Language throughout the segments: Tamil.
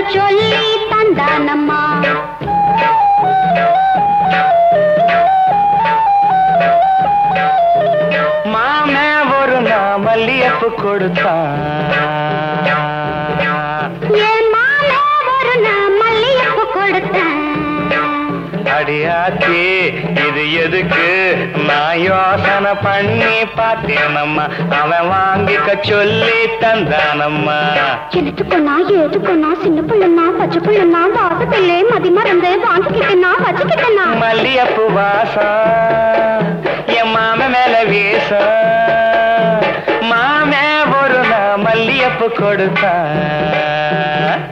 சொல்லி தந்தானம்மா மாமே ஒரு நான் மல்லியப்பு கொடுத்தான் என் மாமே ஒரு நான் மல்லிகைப்பூ கொடுத்தேன் அடியாச்சி இது எதுக்கு நான் யோசனை பண்ணி பார்த்தேனம்மா அவன் வாங்கிக்க சொல்லி தந்தானம்மா எடுத்துக்கொன்னா ஏத்துக்கொன்னா சின்ன பிள்ளைனா பச்சை பிள்ளைனா வாசத்திலே மதி மறந்து வாங்கிக்கிட்டனா வச்சுக்கிட்டனா மல்லியப்பு வாசம் என் மாம மேல வீசம் மாமே ஒரு நான் மல்லியப்பு கொடுத்தான்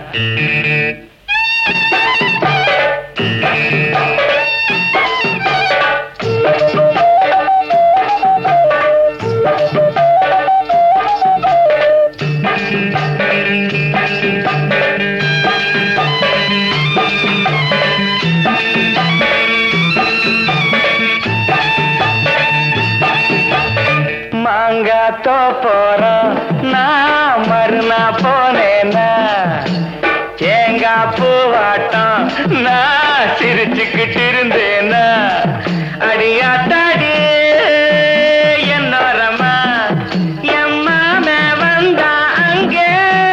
மாங்காத்தோ போறோம் நான் மறுநா போனேன்னா தேங்காய் பூவாட்டம் நான் சிரிச்சுக்கிட்டு இருந்தேன்னா அடியாத்தாடி என்னோரமா எம்மாம வந்தா அங்கே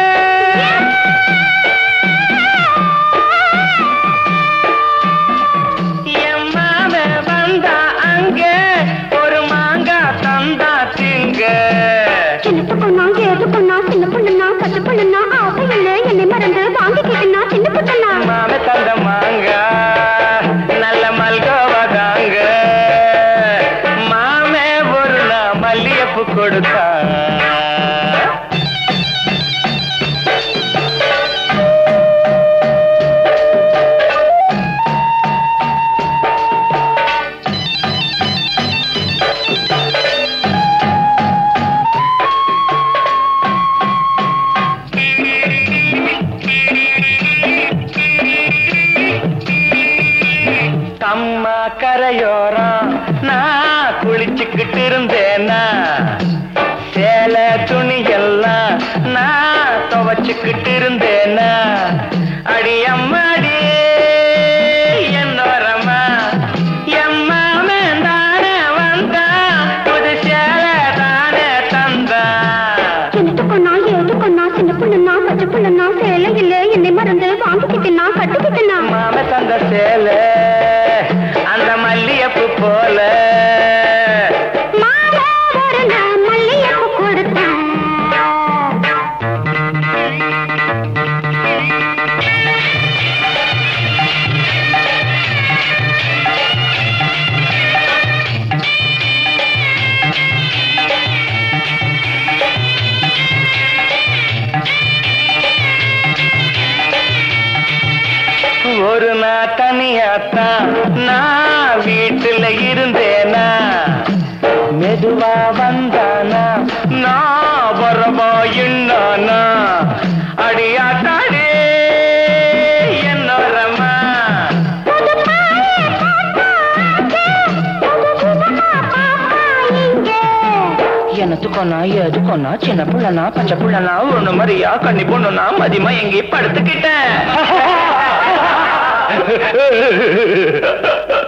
எம்மாம வந்தா அங்கே ஒரு மாங்காய் தந்தா திங்க எடுத்துக்கொன்னா ஏத்துக்கொன்னா சின்ன பிள்ளைனா பச்சை பிள்ளைனா ஆசையிலே என்னை மறந்து வாங்கிக்கிட்டனா சின்ன பிள்ளைனா மாம தந்த மாங்கா நல்ல மல்கோவா தாங்க மாமே ஒரு நாள் மல்லியப்பு கொடுத்தா அம்மா கரையோரம் நான் குளிச்சுக்கிட்டு இருந்தேனா சேலை துணி எல்லாம் நான் துவச்சுக்கிட்டு இருந்தேனா அடி அம்மாடி என்னோரமா எம்மாமே தானே வந்தா புது சேலை தானே தந்தா எடுத்துக்கொன்னா ஏத்துக்கொன்னா சின்ன பிள்ளைனா பச்சை பிள்ளைனா சேலையிலே என்னை மறந்து வாங்கிக்கிட்டனா கட்டிக்கிட்டனா மாம தந்த சேலை அந்த மல்லியப்பு போல மாமா ஒரு நான் மல்லிகைப்பூ கொடுத்தேன் ஒரு நாள் தனியாத்தான் நான் வீட்டுல இருந்தேனா மெதுவா வந்தானா நான் வரவா என்னானா அடியாத்தாடே என்னோரமா புது பாய பாப்பாக்கே, புது புதுமா பாப்பா இங்கே. எனத்துக்கொன்னா எதுக்கொன்னா சின்ன புள்ளனா பச்சை புள்ளனா ஒண்ணு மாதிரியா கண்ணி பொண்ணுனா மதியமா எங்கேயும் படுத்துக்கிட்டேன்